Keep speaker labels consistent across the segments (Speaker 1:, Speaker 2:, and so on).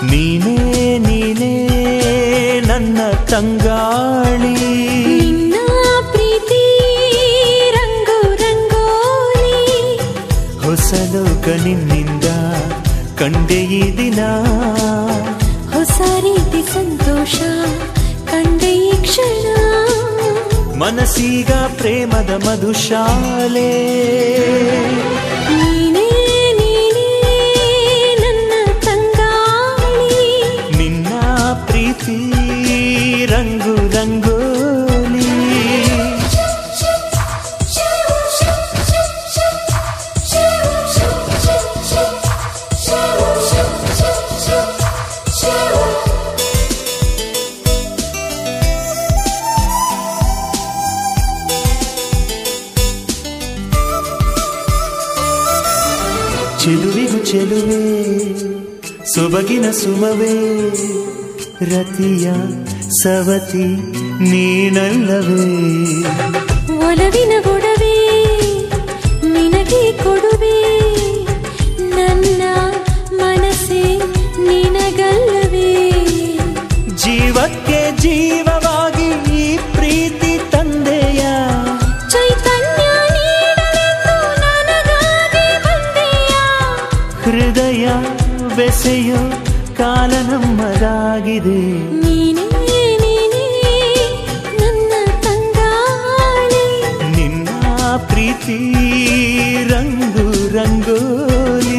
Speaker 1: ನೀನೇ ನೀನೇ ನನ್ನ ತಂಗಾಳಿ
Speaker 2: ನಿನ್ನ ಪ್ರೀತಿ ರಂಗು ರಂಗೋಲಿ
Speaker 1: ಹೊಸ ಲೋಕ ನಿನ್ನಿಂದ ಕಂಡೆ ಈ ದಿನ
Speaker 2: ಹೊಸ ರೀತಿ ಸಂತೋಷ ಕಂಡೆ ಈ ಕ್ಷಣ
Speaker 1: ಮನಸ್ಸೀಗ ಪ್ರೇಮದ ಮಧುಶಾಲೆ
Speaker 2: ನೀನೇ ನೀನೇ ನನ್ನ ತಂಗಾಳಿ
Speaker 1: ನಿನ್ನ ಪ್ರೀತಿ ರಂಗು ರಂಗೋಲಿ ಚೆಲುವಿಗು ಚೆಲುವೆ ಸೊಬಗಿನ ಸುಮವೇ ರತಿಯ ಸವತಿ ನೀನಲ್ಲವೇ
Speaker 2: ಒಲವಿನ ಗೊಡವೆ ನಿನಗೆ ಕೊಡುವೆ ನನ್ನ ಮನಸ್ಸೇ ನಿನಗಲ್ಲವೇ
Speaker 1: ಜೀವಕ್ಕೆ ಜೀವವಾಗಿ ಈ ಪ್ರೀತಿ ತಂದೆಯ
Speaker 2: ಚೈತನ್ಯ ನೀಡಲೆಂದು ನನಗಾಗಿ ಬಂದೆಯ
Speaker 1: ಹೃದಯ ಬೆಸೆಯೋ ಕಾಲ ನಮ್ಮದಾಗಿದೆ
Speaker 2: ನೀನೇ ನೀನೇ ನನ್ನ ತಂಗಾಳಿ
Speaker 1: ನಿನ್ನ ಪ್ರೀತಿ ರಂಗು ರಂಗೋಲಿ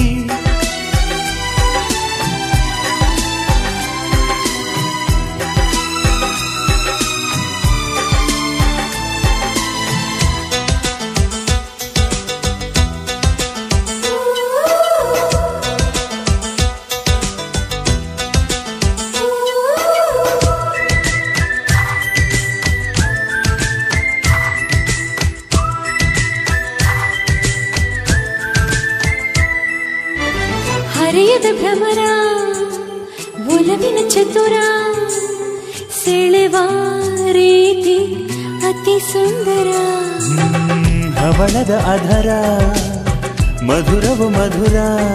Speaker 2: ಹರೆಯದ ಭ್ರಮರ ಒಲವಿನ ಚತುರ ಸೆಳೆವ ರೀತಿ ಅತಿ ಸುಂದರ
Speaker 1: ಹ್ಮ್, ಹವಳದ ಅಧರ ಮಧುರವು ಮಧುರ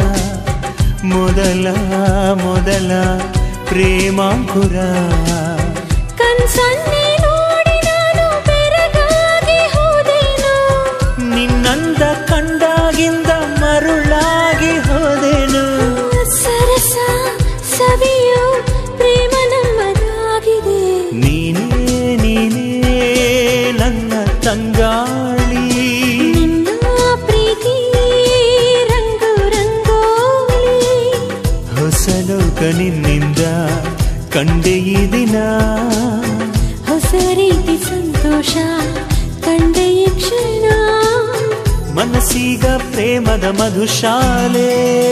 Speaker 1: ಮೊದಲ ಮೊದಲ ಪ್ರೇಮಾಂಕುರ
Speaker 2: ಕನ್ಸನ್ನೇ ನೋಡಿ ನಾನು ಬೆರಗಾಗಿ ಹೋದೆನು
Speaker 1: ನಿನ್ನಂದ ಕಂಡಾಗಿಂದ ಮರುಳಾಗಿ ಹೋದೆನು
Speaker 2: ಸರಸ ಸವಿಯು ಪ್ರೇಮ ನಮ್ಮದಾಗಿದೆ
Speaker 1: ನೀನೇ ನೀನೇ ನನ್ನ ತಂಗಾಳಿ
Speaker 2: ನಿನ್ನ ಪ್ರೀತಿ ರಂಗು ರಂಗೋಲಿ
Speaker 1: ಹೊಸ ಲೋಕ ನಿನ್ನಿಂದ ಕಂಡೆ ಈ ದಿನ
Speaker 2: ಹೊಸ ರೀತಿ ಸಂತೋಷ ಕಂಡೆ ಈ ಕ್ಷಣ
Speaker 1: ಮನಸ್ಸೀಗ ಪ್ರೇಮದ ಮಧುಶಾಲೆ